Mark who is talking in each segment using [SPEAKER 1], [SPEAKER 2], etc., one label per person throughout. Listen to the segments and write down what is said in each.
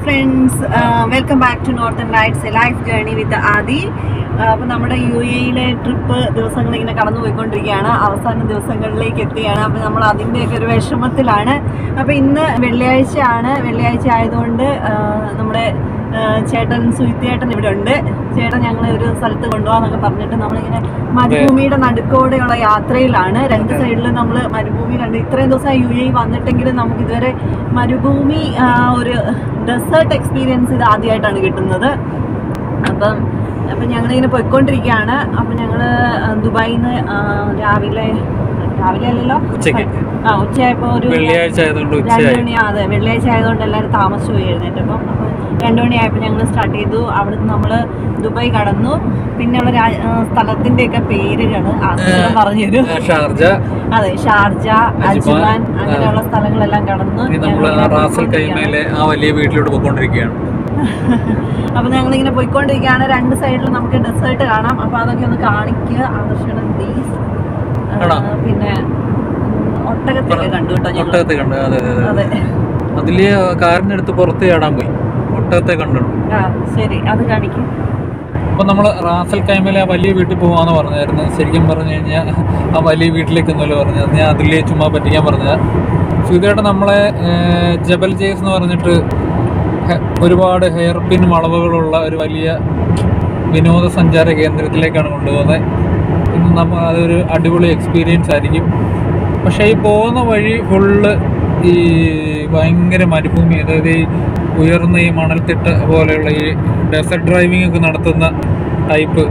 [SPEAKER 1] Friends welcome back to northern lights a life journey with Aadi അപ്പോൾ നമ്മുടെ U എയിലെ trip ദിവസങ്ങൾ ഇങ്ങനെ കടന്നു പോയിക്കൊണ്ടിരിക്കുകയാണ് അവസാന ദിവസങ്ങളിലേക്ക് എത്തുകയാണ് അപ്പോൾ നമ്മൾ അതിൻ്റെയൊക്കെ ഒരു വിഷമത്തിലാണ് അപ്പോൾ ഇന്ന് വെള്ളിയാഴ്ചയാണ് വെള്ളിയാഴ്ച ആയതുകൊണ്ട് ആ, നമ്മുടെ ആ, ചേട്ടൻ സുഹിത്തേട്ടൻ ഇവിടെ ഉണ്ട് ചേട്ടൻ ഞങ്ങളെ ഒരു സ്ഥലത്ത് കൊണ്ടുപോകാന്നൊക്കെ പറഞ്ഞിട്ട് നമ്മളിങ്ങനെ മരുഭൂമിയുടെ നടുക്കോടെയുള്ള യാത്രയിലാണ് രണ്ട് സൈഡിൽ നമ്മൾ മരുഭൂമി കണ്ട് ഇത്രയും ദിവസം യു എ വന്നിട്ടെങ്കിലും നമുക്ക് ഇതുവരെ മരുഭൂമി ആ, ഒരു ഡെസേർട്ട് എക്സ്പീരിയൻസ് ഇത് ആദ്യമായിട്ടാണ് കിട്ടുന്നത് അപ്പം അപ്പം ഞങ്ങളിങ്ങനെ പോയിക്കൊണ്ടിരിക്കുകയാണ് അപ്പം ഞങ്ങൾ ദുബായിൽ നിന്ന് രാവിലെ രാവിലെ അല്ലല്ലോ
[SPEAKER 2] ഉച്ചയ്ക്ക്.
[SPEAKER 1] ആ ഉച്ചയായപ്പോൾ ഒരു
[SPEAKER 2] വെള്ളിയാഴ്ച ആയതുകൊണ്ട്
[SPEAKER 1] രണ്ട്
[SPEAKER 2] ഉച്ചയായി
[SPEAKER 1] മണി അതെ വെള്ളിയാഴ്ച ആയതുകൊണ്ട് എല്ലാവരും താമസിച്ചു പോയി എഴുന്നേറ്റപ്പം അപ്പം രണ്ട് മണിയായപ്പോൾ ഞങ്ങൾ സ്റ്റാർട്ട് ചെയ്തു അവിടുന്ന് നമ്മൾ ദുബായ് കടന്നു പിന്നെയുള്ള രാ ആ, സ്ഥലത്തിൻ്റെയൊക്കെ പേരുകൾ പറഞ്ഞു തരും
[SPEAKER 2] ആ, ഷാർജ
[SPEAKER 1] അതെ ഷാർജ
[SPEAKER 2] അജ്മാൻ,
[SPEAKER 1] അജ്മാൻ അങ്ങനെയുള്ള സ്ഥലങ്ങളെല്ലാം കടന്നു
[SPEAKER 2] ഇനി നമ്മൾ
[SPEAKER 1] ഞങ്ങളിങ്ങനെ
[SPEAKER 2] റാസൽ
[SPEAKER 1] പോയിക്കൊണ്ടിരിക്കുകയാണ്.
[SPEAKER 2] കൈമയിലെ ആ വലിയ വീട്ടിലോട്ട് പോയിക്കൊണ്ടിരിക്കുകയാണ്
[SPEAKER 1] അപ്പൊ ഞങ്ങളിങ്ങനെ പോയിക്കൊണ്ടിരിക്കുകയാണ് രണ്ട് സൈഡിൽ നമുക്ക് ഡെസേർട്ട് കാണാം അപ്പൊ അതൊക്കെ ഒന്ന് കാണിക്കുക ആകർഷണം പ്ലീസ്
[SPEAKER 2] ആണോ?
[SPEAKER 1] പിന്നെ ഒട്ടകത്തൊക്കെ കണ്ടു കേട്ടോ ഞങ്ങൾ
[SPEAKER 2] ഒട്ടകത്തെ കണ്ട് അതെ അതെ അതെ
[SPEAKER 1] അതെ
[SPEAKER 2] അതില് കാറിന്റെ അടുത്ത് പുറത്ത് ചാടാൻ പോയി ഒട്ടകത്തെ കണ്ടു
[SPEAKER 1] ആ ശരി അത് കാണിക്കും
[SPEAKER 2] അപ്പൊ നമ്മൾ റാസൽ കൈമയിലെ ആ വലിയ വീട്ടിൽ പോവാന്ന് പറഞ്ഞായിരുന്നു ശരിക്കും പറഞ്ഞു കഴിഞ്ഞാൽ ആ വലിയ വീട്ടിലേക്ക് ഒന്നുമല്ല പറഞ്ഞത് ഞാൻ അതിലേ ചുമ്മാ പറ്റിക്കാൻ പറഞ്ഞത് സുധേട്ടൻ നമ്മളെ ഏർ, ജബൽ ജേസ് എന്ന് പറഞ്ഞിട്ട് ഹെ- ഒരുപാട് ഹെയർ പിൻ വളവുകളുള്ള ഒരു വലിയ വിനോദസഞ്ചാര കേന്ദ്രത്തിലേക്കാണ് കൊണ്ടുപോകുന്നത് ഇന്ന് നമ്മൾ അതൊരു അടിപൊളി എക്സ്പീരിയൻസ് ആയിരിക്കും പക്ഷേ ഈ പോകുന്ന വഴി ഫുള്ള് ഈ ഭയങ്കര മരുഭൂമി അതായത് ഈ ഉയർന്ന ഈ മണൽത്തിട്ട പോലെയുള്ള ഈ ഡെസർട്ട് ഡ്രൈവിംഗ് ഒക്കെ നടത്തുന്ന ടൈപ്പ്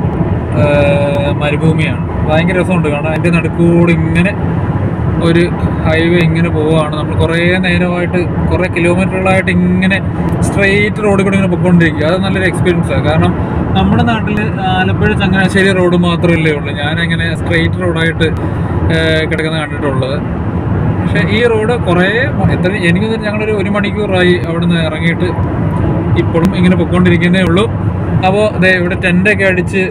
[SPEAKER 2] മരുഭൂമിയാണ് ഭയങ്കര രസമുണ്ട് കാണാൻ അതിൻ്റെ നടുക്കൂടെ ഇങ്ങനെ ഒരു ഹൈവേ ഇങ്ങനെ പോവുകയാണ് നമ്മൾ കുറേ നേരമായിട്ട് കുറേ കിലോമീറ്ററുകളായിട്ട് ഇങ്ങനെ സ്ട്രെയിറ്റ് റോഡിൽ കൂടി ഇങ്ങനെ പൊയ്ക്കൊണ്ടിരിക്കുക അത് നല്ലൊരു എക്സ്പീരിയൻസ് ആണ് കാരണം നമ്മുടെ നാട്ടിൽ ആലപ്പുഴ ചങ്ങനാശ്ശേരി റോഡ് മാത്രമല്ലേ ഉള്ളൂ ഞാനങ്ങനെ സ്ട്രെയിറ്റ് റോഡായിട്ട് കിടക്കുന്ന കണ്ടിട്ടുള്ളത് പക്ഷേ ഈ റോഡ് കുറേ എത്ര എനിക്ക് തോന്നുന്നു ഞങ്ങളൊരു ഒരു മണിക്കൂറായി അവിടുന്ന് ഇറങ്ങിയിട്ട് ഇപ്പോഴും ഇങ്ങനെ പൊയ്ക്കൊണ്ടിരിക്കുന്നേ ഉള്ളൂ അപ്പോൾ അതെ ഇവിടെ ടെൻ്റൊക്കെ അടിച്ച്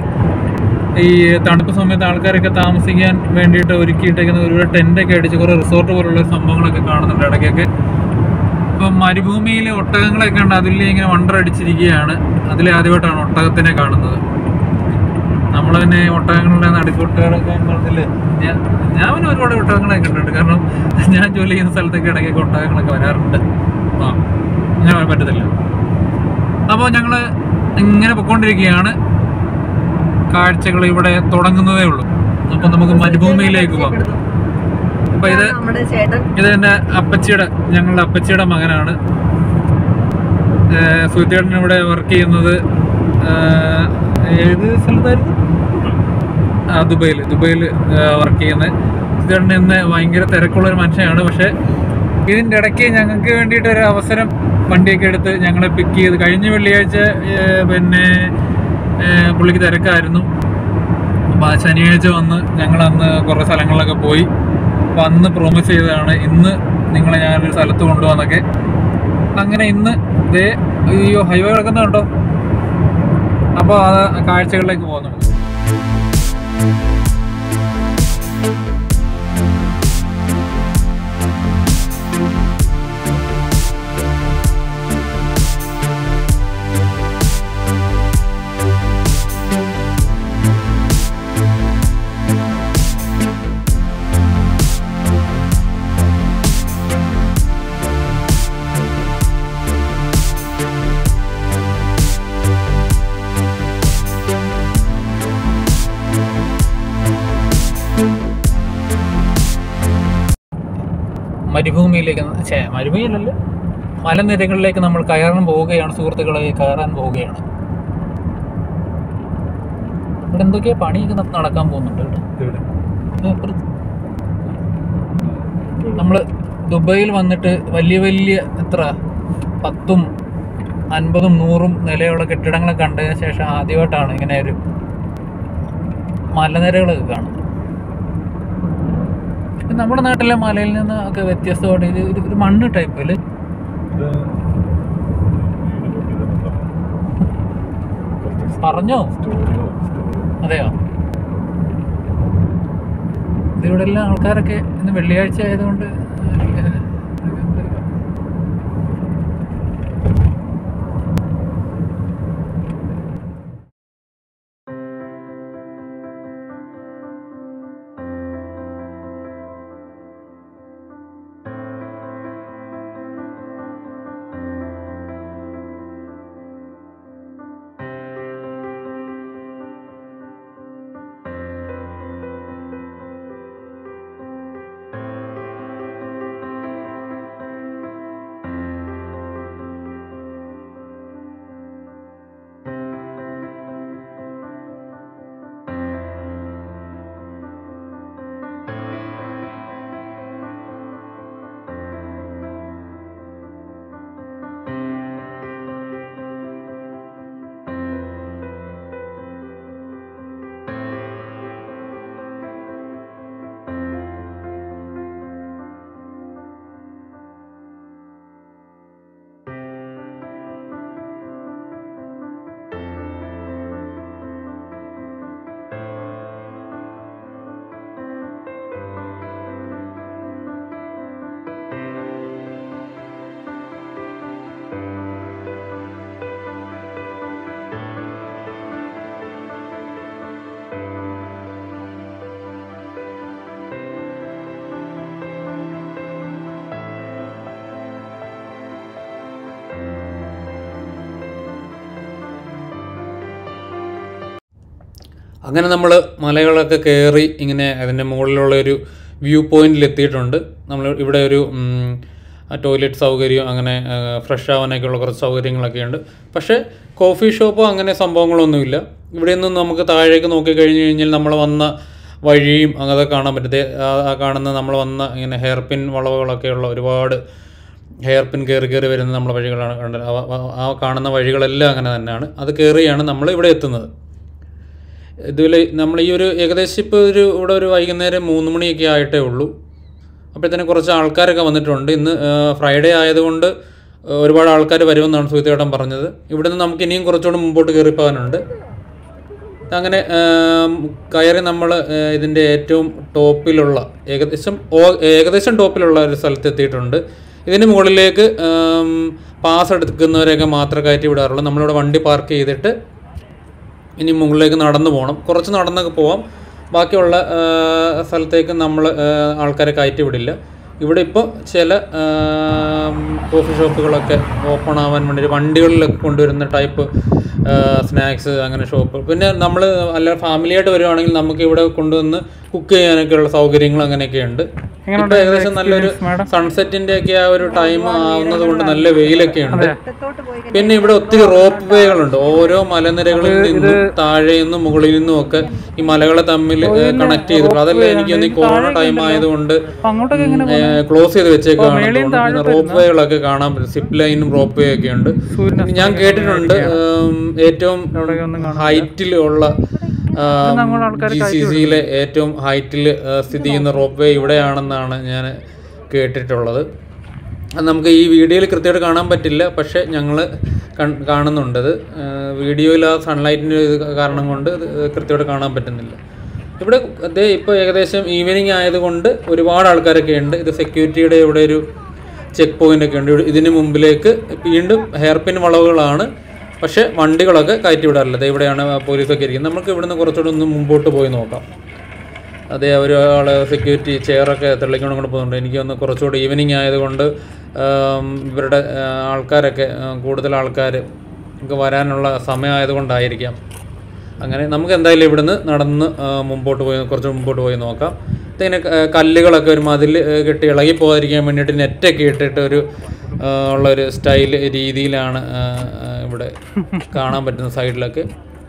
[SPEAKER 2] ഈ തണുപ്പ് സമയത്ത് ആൾക്കാരൊക്കെ താമസിക്കാൻ വേണ്ടിയിട്ട് ഒരുക്കിയിട്ടേക്കുന്ന ഒരുപാട് ടെൻ്റൊക്കെ അടിച്ച് കുറേ റിസോർട്ട് പോലുള്ള സംഭവങ്ങളൊക്കെ കാണുന്നുണ്ട് ഇടയ്ക്കൊക്കെ ഇപ്പം മരുഭൂമിയിലെ ഒട്ടകങ്ങളൊക്കെ ഉണ്ട് അതിൽ ഇങ്ങനെ വണ്ടർ അടിച്ചിരിക്കുകയാണ് അതിൽ ആദ്യമായിട്ടാണ് ഒട്ടകത്തിനെ കാണുന്നത് നമ്മൾ തന്നെ ഒട്ടകങ്ങളുടെ നടുക്കൊട്ടകളൊക്കെ പറഞ്ഞില്ലേ ഞാൻ ഞാൻ പിന്നെ ഒരുപാട് ഒട്ടകങ്ങളൊക്കെ കണ്ടിട്ടുണ്ട് കാരണം ഞാൻ ജോലി ചെയ്യുന്ന സ്ഥലത്തൊക്കെ ഇടയ്ക്കൊക്കെ ഒട്ടകങ്ങളൊക്കെ വരാറുണ്ട് ആ ഞാൻ പറ്റത്തില്ല അപ്പോൾ ഞങ്ങൾ ഇങ്ങനെ പൊയ്ക്കൊണ്ടിരിക്കുകയാണ് കാഴ്ചകൾ ഇവിടെ തുടങ്ങുന്നതേ ഉള്ളൂ അപ്പം നമുക്ക് മരുഭൂമിയിലേക്ക് പോകാം അപ്പോൾ ഇത്
[SPEAKER 1] നമ്മുടെ ചേട്ടൻ
[SPEAKER 2] ഇത് എൻ്റെ അപ്പച്ചിയുടെ ഞങ്ങളുടെ അപ്പച്ചിയുടെ മകനാണ് സുഹൃത്തേട്ടൻ ഇവിടെ വർക്ക് ചെയ്യുന്നത് ഏഹ്, ഏത് സ്ഥലത്തായിരുന്നു ആ ദുബൈയിൽ ദുബൈയിൽ വർക്ക് ചെയ്യുന്നത് സുഹൃത്തേട്ടൻ ഇന്ന് ഭയങ്കര തിരക്കുള്ള ഒരു മനുഷ്യനാണ് പക്ഷേ ഇതിൻ്റെ ഇടയ്ക്ക് ഞങ്ങൾക്ക് വേണ്ടിയിട്ട് ഒരു അവസരം വണ്ടിയൊക്കെ എടുത്ത് ഞങ്ങളെ പിക്ക് ചെയ്ത് കഴിഞ്ഞ വെള്ളിയാഴ്ച ഏഹ്, പിന്നെ ഏഹ്, പുള്ളിക്ക് തിരക്കായിരുന്നു അപ്പോൾ ആ ശനിയാഴ്ച വന്ന് ഞങ്ങൾ അന്ന് കുറേ സ്ഥലങ്ങളിലൊക്കെ പോയി അപ്പോൾ അന്ന് പ്രോമിസ് ചെയ്തതാണ് ഇന്ന് നിങ്ങളെ ഞാനൊരു സ്ഥലത്ത് കൊണ്ടുപോകാന്നൊക്കെ അങ്ങനെ ഇന്ന് ദേ അയ്യോ ഹൈവേ കിടക്കുന്നുണ്ടോ അപ്പോൾ ആ കാഴ്ചകളിലേക്ക് പോകുന്നു മരുഭൂമിയിലേക്ക് ഛേ മരുഭൂമിയിലല്ല മലനിരകളിലേക്ക് നമ്മൾ കയറാൻ പോവുകയാണ് സുഹൃത്തുക്കളെ കയറാൻ പോവുകയാണ് ഇവിടെ എന്തൊക്കെയാ പണിയൊക്കെ ന- നടക്കാൻ പോകുന്നുണ്ട് ഇവിടെ നമ്മൾ ദുബൈയിൽ വന്നിട്ട് വലിയ വലിയ എത്ര പത്തും അൻപതും നൂറും നിലയുള്ള കെട്ടിടങ്ങളൊക്കെ കണ്ടതിന് ശേഷം ആദ്യമായിട്ടാണ് ഇങ്ങനെ ഒരു മലനിരകളൊക്കെ കാണുന്നത് ഇത് നമ്മുടെ നാട്ടിലെ മലയിൽ നിന്ന് ഒക്കെ വ്യത്യസ്തമായിട്ട് ഇത് ഒരു- ഒരു മണ്ണ് ടൈപ്പ് അല്ലേ പറഞ്ഞോ അതെയോ ഇതിവിടെ എല്ലാം ആൾക്കാരൊക്കെ ഇന്ന് വെള്ളിയാഴ്ച ആയതുകൊണ്ട് അങ്ങനെ നമ്മൾ മലകളൊക്കെ കയറി ഇങ്ങനെ അതിൻ്റെ മുകളിലുള്ള ഒരു വ്യൂ പോയിന്റിൽ എത്തിയിട്ടുണ്ട് നമ്മൾ ഇവിടെ ഒരു ടോയ്ലറ്റ് സൗകര്യം അങ്ങനെ ഫ്രഷ് ആവാനൊക്കെയുള്ള കുറച്ച് സൗകര്യങ്ങളൊക്കെ ഉണ്ട് പക്ഷേ കോഫി ഷോപ്പോ അങ്ങനെ സംഭവങ്ങളൊന്നുമില്ല ഇവിടെ നിന്നും നമുക്ക് താഴേക്ക് നോക്കി കഴിഞ്ഞ് കഴിഞ്ഞാൽ നമ്മൾ വന്ന വഴിയും അതൊക്കെ കാണാൻ പറ്റും ദേ ആ- ആ കാണുന്ന നമ്മൾ വന്ന ഇങ്ങനെ ഹെയർ പിൻ വളവുകളൊക്കെയുള്ള ഒരുപാട് ഹെയർ പിൻ കയറി കയറി വരുന്ന നമ്മളെ വഴികളാണ് കണ്ടത് അവ- അവ- ആ കാണുന്ന വഴികളെല്ലാം അങ്ങനെ തന്നെയാണ് അത് കയറിയാണ് നമ്മൾ ഇവിടെ എത്തുന്നത് ഇതുപോലെ നമ്മൾ ഈ ഒരു ഏകദേശം ഇപ്പോൾ ഒരു ഇവിടെ ഒരു വൈകുന്നേരം മൂന്ന് മണിയൊക്കെ ആയിട്ടേ ഉള്ളൂ അപ്പോഴത്തേനും കുറച്ച് ആൾക്കാരൊക്കെ വന്നിട്ടുണ്ട് ഇന്ന് ഫ്രൈഡേ ആയതുകൊണ്ട് ആ, ഒരുപാട് ആൾക്കാർ വരുമെന്നാണ് സുഹിതേട്ടൻ പറഞ്ഞത് ഇവിടെ നിന്ന് നമുക്ക് ഇനിയും കുറച്ചുകൂടെ മുമ്പോട്ട് കയറി പോകാനുണ്ട് അങ്ങനെ ആം, കയറി നമ്മൾ ഇതിൻ്റെ ഏറ്റവും ടോപ്പിലുള്ള ഏകദേശം ഓ- ഏകദേശം ടോപ്പിലുള്ള ഒരു സ്ഥലത്ത് എത്തിയിട്ടുണ്ട് ഇതിന് മുകളിലേക്ക് ആം, പാസ് എടുക്കുന്നവരെയൊക്കെ മാത്രമേ കയറ്റി വിടാറുള്ളൂ നമ്മളിവിടെ വണ്ടി പാർക്ക് ചെയ്തിട്ട് ഇനി മുകളിലേക്ക് നടന്നു പോകണം കുറച്ച് നടന്നൊക്കെ പോവാം ബാക്കിയുള്ള ആ, സ്ഥലത്തേക്ക് നമ്മൾ ആൾക്കാരെ കയറ്റി വിടില്ല ഇവിടെ ഇപ്പോൾ ചില കോഫി ഷോപ്പുകളൊക്കെ ഓപ്പൺ ആവാൻ വേണ്ടി വണ്ടികളിലൊക്കെ കൊണ്ടുവരുന്ന ടൈപ്പ് സ്നാക്സ് അങ്ങനെ ഷോപ്പ് പിന്നെ നമ്മൾ അല്ല ഫാമിലിയായിട്ട് വരുവാണെങ്കിൽ നമുക്ക് ഇവിടെ കൊണ്ടുവന്ന് കുക്ക് ചെയ്യാനൊക്കെയുള്ള സൗകര്യങ്ങൾ അങ്ങനെയൊക്കെ ഉണ്ട് ഇപ്പോൾ ഏകദേശം നല്ലൊരു സൺസെറ്റിന്റെ ഒക്കെ ആ ഒരു ടൈം ആവുന്നത് കൊണ്ട് നല്ല വെയിലൊക്കെ ഉണ്ട്
[SPEAKER 1] ഇടത്തോട്ട് പോയി
[SPEAKER 2] പിന്നെ ഇവിടെ ഒത്തിരി റോപ്പ് വേകളുണ്ട് ഓരോ മലനിരകളിൽ നിന്നും താഴെ നിന്നും മുകളിൽ നിന്നും ഒക്കെ ഈ മലകളെ തമ്മിൽ കണക്ട് ചെയ്തിട്ടുണ്ട് അതല്ല എനിക്ക് തോന്നുന്നു ഈ കൊറോണ ടൈം ആയതുകൊണ്ട്
[SPEAKER 3] അങ്ങോട്ടൊക്കെ എങ്ങനെ
[SPEAKER 2] ക്ലോസ് ചെയ്ത് വെച്ചേക്കാണ് റോപ്പ് വേകളൊക്കെ കാണാൻ പറ്റും സിപ്പ് ലൈനും റോപ്പ് വേ ഒക്കെ ഉണ്ട് ഞാൻ കേട്ടിട്ടുണ്ട് ഉം, ഏറ്റവും ഹൈറ്റിൽ ഉള്ള ജി സി സിയിലെ ഏറ്റവും ഹൈറ്റിൽ സ്ഥിതി ചെയ്യുന്ന റോപ്പ് വേ ഇവിടെയാണെന്നാണ് ഞാൻ കേട്ടിട്ടുള്ളത് അത് നമുക്ക് ഈ വീഡിയോയിൽ കൃത്യമായിട്ട് കാണാൻ പറ്റില്ല പക്ഷേ ഞങ്ങൾ കാണുന്നുണ്ട് അത് വീഡിയോയിൽ ആ സൺലൈറ്റിൻ്റെ ഇത് കാരണം കൊണ്ട് ഇത് കൃത്യമായിട്ട് കാണാൻ പറ്റുന്നില്ല ഇവിടെ അതേ ഇപ്പോൾ ഏകദേശം ഈവനിങ് ആയതുകൊണ്ട് ഒരുപാട് ആൾക്കാരൊക്കെ ഉണ്ട് ഇത് സെക്യൂരിറ്റിയുടെ ഇവിടെ ഒരു ചെക്ക് പോയിന്റ് ഒക്കെ ഉണ്ട് ഇവിടെ ഇതിന് മുമ്പിലേക്ക് വീണ്ടും ഹെയർ പിൻ വളവുകളാണ് പക്ഷേ വണ്ടികളൊക്കെ കയറ്റി വിടാറില്ല ദേ ഇവിടെയാണ് പോലീസൊക്കെ ഇരിക്കുന്നത് നമുക്ക് ഇവിടുന്ന് കുറച്ചുകൂടെ ഒന്ന് മുമ്പോട്ട് പോയി നോക്കാം അതെ ഒരാൾ സെക്യൂരിറ്റി ചെയറൊക്കെ തള്ളിക്കൊണ്ട് കൊണ്ട് പോകുന്നുണ്ട് എനിക്ക് ഒന്ന് കുറച്ചുകൂടി ഈവനിങ് ആയതുകൊണ്ട് ആം, ഇവരുടെ ആ, ആൾക്കാരൊക്കെ ആ, കൂടുതൽ ആൾക്കാർ ഒക്കെ വരാനുള്ള സമയമായതുകൊണ്ടായിരിക്കാം അങ്ങനെ നമുക്ക് എന്തായാലും ഇവിടുന്ന് നടന്ന് ആ, മുമ്പോട്ട് പോയി കുറച്ച് മുമ്പോട്ട് പോയി നോക്കാം ഇതിങ്ങനെ ക- കല്ലുകളൊക്കെ ഒരു മതിൽ കെട്ടി ഇളകി പോകാതിരിക്കാൻ വേണ്ടിയിട്ട് നെറ്റൊക്കെ ഇട്ടിട്ട് ഒരു ആ, ഉള്ളൊരു സ്റ്റൈൽ രീതിയിലാണ് ആ, ആ, ഇവിടെ കാണാൻ പറ്റുന്ന സൈഡിലൊക്കെ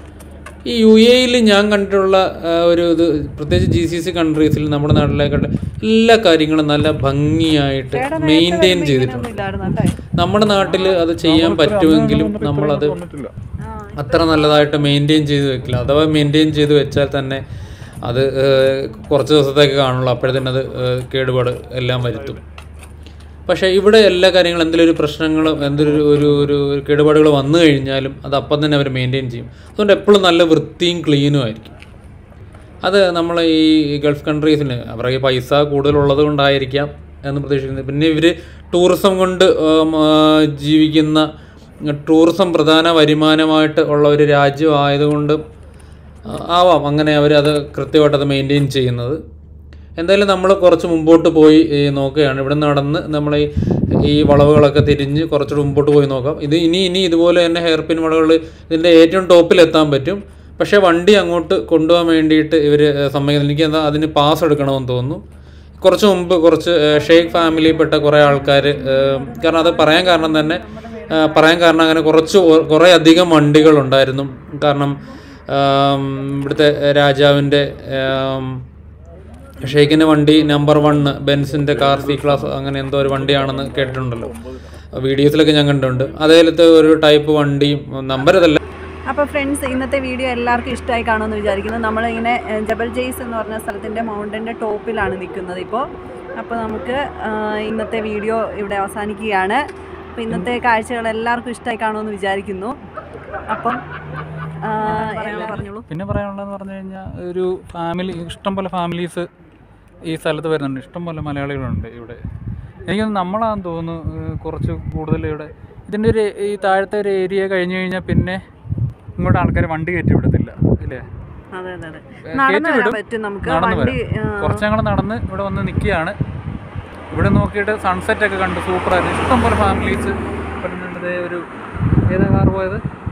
[SPEAKER 2] ഈ യു എയിൽ ഞാൻ കണ്ടിട്ടുള്ള ആ, ഒരു ഇത് പ്രത്യേകിച്ച് ജി സി സി കൺട്രീസിൽ നമ്മുടെ നാട്ടിലേക്ക് എല്ലാ കാര്യങ്ങളും നല്ല ഭംഗിയായിട്ട് മെയിൻറ്റെയിൻ ചെയ്തിട്ടുണ്ട്
[SPEAKER 1] ഇല്ലായിരുന്നല്ലേ
[SPEAKER 2] നമ്മുടെ നാട്ടിൽ അത് ചെയ്യാൻ പറ്റുമെങ്കിലും നമ്മളത് അത്ര നല്ലതായിട്ട് മെയിൻറ്റെയിൻ ചെയ്ത് വെക്കില്ല അഥവാ മെയിൻറ്റെയിൻ ചെയ്ത് വെച്ചാൽ തന്നെ അത് ഏഹ്, കുറച്ച് ദിവസത്തേക്ക് കാണുള്ളൂ അപ്പോഴത്തേനും അത് ഏഹ്, കേടുപാട് എല്ലാം വരുത്തും പക്ഷേ ഇവിടെ എല്ലാ കാര്യങ്ങളും എന്തെങ്കിലും ഒരു പ്രശ്നങ്ങളും എന്തൊരു ഒരു ഒരു ഒരു കേടുപാടുകൾ വന്നു കഴിഞ്ഞാലും അത് അപ്പം തന്നെ അവർ മെയിൻറ്റെയിൻ ചെയ്യും അതുകൊണ്ട് എപ്പോഴും നല്ല വൃത്തിയും ക്ലീനും ആയിരിക്കും അത് നമ്മൾ ഈ ഗൾഫ് കൺട്രീസിന് അവരുടെ പൈസ കൂടുതലുള്ളത് കൊണ്ടായിരിക്കാം എന്ന് പ്രതീക്ഷിക്കുന്നത് പിന്നെ ഇവർ ടൂറിസം കൊണ്ട് ഉം, ആ, ജീവിക്കുന്ന ടൂറിസം പ്രധാന വരുമാനമായിട്ട് ഉള്ള ഒരു രാജ്യം ആയതുകൊണ്ട് ആവാം അങ്ങനെ അവർ അത് കൃത്യമായിട്ട് അത് മെയിൻറ്റെയിൻ ചെയ്യുന്നത് എന്തായാലും നമ്മൾ കുറച്ച് മുമ്പോട്ട് പോയി ഈ, നോക്കുകയാണ് ഇവിടെ നടന്ന് നമ്മൾ ഈ ഈ വളവുകളൊക്കെ തിരിഞ്ഞ് കുറച്ചുകൂടി മുമ്പോട്ട് പോയി നോക്കാം ഇത് ഇനി ഇനി ഇതുപോലെ തന്നെ ഹെയർ പിൻ വളവുകൾ ഇതിൻ്റെ ഏറ്റവും ടോപ്പിൽ എത്താൻ പറ്റും പക്ഷേ വണ്ടി അങ്ങോട്ട് കൊണ്ടുപോകാൻ വേണ്ടിയിട്ട് ഇവർ സമ്മതിക്കുന്നില്ല എനിക്ക് എന്താ അതിന് പാസ് എടുക്കണമെന്ന് തോന്നുന്നു കുറച്ച് മുമ്പ് കുറച്ച് ഏഹ്, ഷെയ്ഖ് ഫാമിലിയിൽപ്പെട്ട കുറേ ആൾക്കാർ കാരണം അത് പറയാൻ കാരണം തന്നെ ഏഹ്, പറയാൻ കാരണം അങ്ങനെ കുറച്ച് ഒ- കുറേ അധികം വണ്ടികളുണ്ടായിരുന്നു കാരണം ആം, ഇവിടുത്തെ രാജാവിൻ്റെ ആം, ഷെയ്ഖിൻ്റെ വണ്ടി നമ്പർ വൺ ബെൻസിൻ്റെ കാർ സി ക്ലാസ് അങ്ങനെ എന്തോ ഒരു വണ്ടിയാണെന്ന് കേട്ടിട്ടുണ്ടല്ലോ വീഡിയോസിലൊക്കെ ഞാൻ കണ്ടിട്ടുണ്ട് അതേലത്തെ ഒരു ടൈപ്പ് വണ്ടിയും നമ്പർ അതല്ല
[SPEAKER 1] അപ്പോൾ ഫ്രണ്ട്സ് ഇന്നത്തെ വീഡിയോ എല്ലാവർക്കും ഇഷ്ടമായി കാണുമെന്ന് വിചാരിക്കുന്നു നമ്മളിങ്ങനെ ഏഹ്, ജബൽ ജെയ്സ് എന്ന് പറഞ്ഞ സ്ഥലത്തിൻ്റെ മൗണ്ടൻ്റെ ടോപ്പിലാണ് നിൽക്കുന്നത് ഇപ്പോൾ അപ്പോൾ നമുക്ക് ആഹ്, ഇന്നത്തെ വീഡിയോ ഇവിടെ അവസാനിക്കുകയാണ് അപ്പോൾ ഇന്നത്തെ കാഴ്ചകൾ എല്ലാവർക്കും ഇഷ്ടമായി കാണുമെന്ന് വിചാരിക്കുന്നു അപ്പം ആഹ്, ഏഹ്, പറഞ്ഞോളൂ
[SPEAKER 3] പിന്നെ പറയാനുള്ളതെന്ന് പറഞ്ഞു കഴിഞ്ഞാൽ ഒരു ഫാമിലി ഇഷ്ടം പോലെ ഫാമിലീസ് ഈ സ്ഥലത്ത് വരുന്നുണ്ട് ഇഷ്ടം പോലെ മലയാളികളുണ്ട് ഇവിടെ എനിക്കൊന്ന് നമ്മളാന്ന് തോന്നുന്നു ഏഹ് കുറച്ച് കൂടുതൽ ഇവിടെ ഇതിൻ്റെ ഒരു ഈ താഴത്തെ ഒരു ഏരിയ കഴിഞ്ഞ് കഴിഞ്ഞാൽ പിന്നെ ഇങ്ങോട്ട് ആൾക്കാർ വണ്ടി കയറ്റി വിടത്തില്ല ഇല്ലേ
[SPEAKER 1] അതെ അതെ അതെ
[SPEAKER 3] ഏഹ്
[SPEAKER 1] നടന്നു
[SPEAKER 3] കയറ്റി
[SPEAKER 1] വരാൻ
[SPEAKER 3] വിടും
[SPEAKER 1] പറ്റും നമുക്ക്
[SPEAKER 3] നടന്നു
[SPEAKER 1] വണ്ടി
[SPEAKER 3] വരാം കുറച്ച് ഞങ്ങൾ നടന്ന് ഇവിടെ വന്ന് നിൽക്കുകയാണ് ഇവിടെ നോക്കിയിട്ട് സൺസെറ്റ് ഒക്കെ കണ്ട് സൂപ്പറായിരുന്നു ഇഷ്ടം പോലെ ഫാമിലീസ് വരുന്നുണ്ട് ദേ ഒരു ഏതാ കാർ പോയത്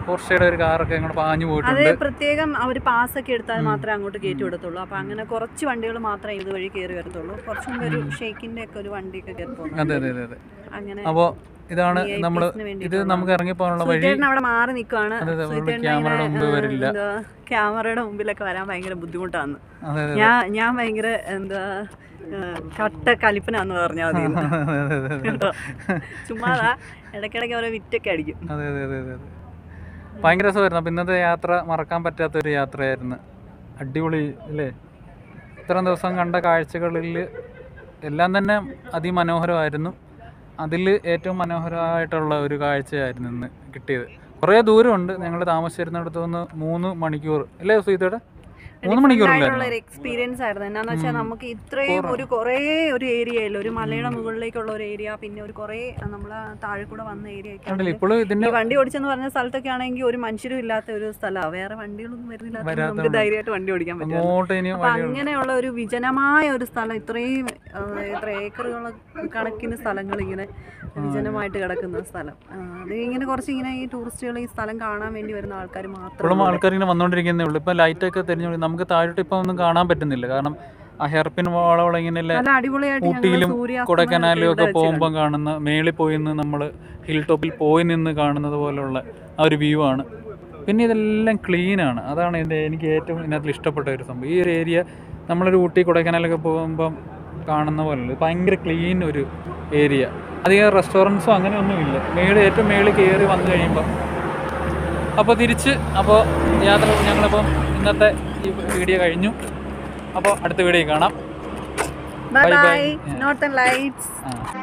[SPEAKER 3] പോർഷയുടെ ഒരു കാറൊക്കെ അങ്ങോട്ട് പാഞ്ഞു
[SPEAKER 1] അത്
[SPEAKER 3] പോയിട്ടുണ്ട്
[SPEAKER 1] പ്രത്യേകം അവർ പാസ് ഒക്കെ എടുത്താൽ മാത്രമേ അങ്ങോട്ട് കയറ്റി വിടത്തുള്ളൂ അപ്പൊ അങ്ങനെ കുറച്ച് വണ്ടികൾ മാത്രമേ ഇതുവഴി കയറി വരത്തുള്ളൂ കുറച്ചും മുമ്പ് ഒരു ഷെയ്ക്കിന്റെ ഒക്കെ ഒരു വണ്ടിയൊക്കെ കയറി പോകുന്നു
[SPEAKER 3] അതെ അതെ അതെ അതെ
[SPEAKER 1] അങ്ങനെ
[SPEAKER 3] അപ്പോൾ ഇതാണ്
[SPEAKER 1] VIPs
[SPEAKER 3] നമ്മൾ
[SPEAKER 1] ന്
[SPEAKER 3] ഇത്
[SPEAKER 1] വേണ്ടിയിട്ടുള്ള-
[SPEAKER 3] നമുക്ക് ഇറങ്ങിപ്പോകാനുള്ള വഴി
[SPEAKER 1] സുധീരൻ അവിടെ മാറി നിൽക്കുവാണ്
[SPEAKER 3] അതെ, അതെ, അവിടെ
[SPEAKER 1] സുധീരന്
[SPEAKER 3] ക്യാമറയുടെ
[SPEAKER 1] ഇങ്ങനെ,
[SPEAKER 3] മുമ്പിൽ
[SPEAKER 1] ആ,
[SPEAKER 3] വരില്ല.
[SPEAKER 1] എന്താ, ക്യാമറയുടെ മുമ്പിലൊക്കെ വരാൻ ഭയങ്കര ബുദ്ധിമുട്ടാണ്
[SPEAKER 3] അതെ അതെ
[SPEAKER 1] ഞാൻ ഞാൻ ഭയങ്കര എന്താ ആ, കട്ട കലിപ്പനാന്ന് പറഞ്ഞാൽ മതി
[SPEAKER 3] അതെ അതെ അതെ അതെ
[SPEAKER 1] കേട്ടോ ചുമ്മാതാ ഇടയ്ക്കിടയ്ക്ക് ഓരോ വിറ്റൊക്കെ അടിക്കും
[SPEAKER 3] അതെ അതെ അതെ അതെ അതെ ഭയങ്കര രസമായിരുന്നു അപ്പം ഇന്നത്തെ യാത്ര മറക്കാൻ പറ്റാത്തൊരു യാത്രയായിരുന്നു അടിപൊളി അല്ലേ ഇത്രയും ദിവസം കണ്ട കാഴ്ചകളിൽ എല്ലാം തന്നെ അതിമനോഹരമായിരുന്നു അതിൽ ഏറ്റവും മനോഹരമായിട്ടുള്ള ഒരു കാഴ്ചയായിരുന്നു ഇന്ന് കിട്ടിയത് കുറേ ദൂരമുണ്ട് ഞങ്ങൾ താമസിച്ചിരുന്നിടത്തു നിന്ന് മൂന്ന് മണിക്കൂർ അല്ലേ സുഹൃത്തുടെ മൂന്ന് മണിക്കൂറില്ലായിരുന്നു
[SPEAKER 1] ഒരു എക്സ്പീരിയൻസ് ആയിരുന്നു എന്നാന്ന് വെച്ചാൽ നമുക്ക് ഇത്രയും ഒരു കുറേ ഒരു ഏരിയയിൽ ഒരു മലയുടെ മുകളിലേക്കുള്ള ഒരു ഏരിയ പിന്നെ ഒരു കുറേ നമ്മളെ താഴെ കൂടെ വന്ന ഏരിയ ഒക്കെ
[SPEAKER 3] കണ്ടില്ല
[SPEAKER 1] ആണെങ്കിൽ
[SPEAKER 3] ഇപ്പോഴും ഇതിൻ്റെ
[SPEAKER 1] ഈ വണ്ടി ഓടിച്ചെന്ന് പറഞ്ഞ സ്ഥലത്തൊക്കെ ആണെങ്കിൽ ഒരു മനുഷ്യരും ഇല്ലാത്ത ഒരു സ്ഥലമാണ് വേറെ വണ്ടികളൊന്നും വരുന്നില്ലാത്ത നമുക്ക്
[SPEAKER 3] വരാത്തതുകൊണ്ട്.
[SPEAKER 1] ധൈര്യമായിട്ട് വണ്ടി ഓടിക്കാൻ പറ്റും
[SPEAKER 3] അങ്ങോട്ട് ഇനി
[SPEAKER 1] അപ്പൊ
[SPEAKER 3] വഴി
[SPEAKER 1] അങ്ങനെയുള്ള ഒരു വിജനമായ ഒരു സ്ഥലം ഇത്രയും ആ, എത്ര ഏക്കറുകൾ കണക്കിന് സ്ഥലങ്ങൾ ഇങ്ങനെ വിജനമായിട്ട് കിടക്കുന്ന സ്ഥലം ആ, അത് ഇങ്ങനെ കുറച്ച് ഇങ്ങനെ ഈ ടൂറിസ്റ്റുകൾ ഈ സ്ഥലം കാണാൻ വേണ്ടി വരുന്ന ആൾക്കാർ മാത്രം
[SPEAKER 3] ഇപ്പോഴും ആൾക്കാർ ഇങ്ങനെ വന്നുകൊണ്ടിരിക്കുന്നേ ഉള്ളൂ ഇപ്പം ലൈറ്റൊക്കെ തെരഞ്ഞു നമുക്ക് താഴോട്ട് ഇപ്പം ഒന്നും കാണാൻ പറ്റുന്നില്ല കാരണം ആ ഹെയർപിൻ വാളവളം ഇങ്ങനെയല്ല
[SPEAKER 1] നല്ല അടിപൊളിയായിട്ട് ഞങ്ങൾ
[SPEAKER 3] ഊട്ടിയിലും
[SPEAKER 1] സൂര്യാസ്തമനം
[SPEAKER 3] കൊടൈക്കനാലിലും ഒക്കെ
[SPEAKER 1] ഇവിടെ
[SPEAKER 3] പോകുമ്പോൾ കാണുന്ന മേളിൽ പോയി നിന്ന് നമ്മൾ ഹിൽ ടോപ്പിൽ പോയി നിന്ന് കാണുന്നത് പോലുള്ള ആ ഒരു വ്യൂ ആണ് പിന്നെ ഇതെല്ലാം ക്ലീൻ ആണ് അതാണ് ഇതിൻ്റെ എനിക്ക് ഏറ്റവും ഇതിനകത്ത് ഇഷ്ടപ്പെട്ട ഒരു സംഭവം ഈ ഒരു ഏരിയ നമ്മളൊരു ഊട്ടി കൊടൈക്കനാലൊക്കെ പോകുമ്പം കാണുന്ന പോലെ ഭയങ്കര ക്ലീൻ ഒരു ഏരിയ അധികം റെസ്റ്റോറൻറ്റ്സോ അങ്ങനെയൊന്നുമില്ല മേളിൽ ഏറ്റവും മേളിൽ കയറി വന്നു കഴിയുമ്പം അപ്പോൾ തിരിച്ച് അപ്പോൾ യാത്ര ഞങ്ങളിപ്പം ഇന്നത്തെ ഈ വീഡിയോ കഴിഞ്ഞു അപ്പോൾ അടുത്ത വീഡിയോ കാണാം
[SPEAKER 1] bye
[SPEAKER 3] Bye
[SPEAKER 1] bye
[SPEAKER 3] bye.
[SPEAKER 1] Northern lights
[SPEAKER 3] ആ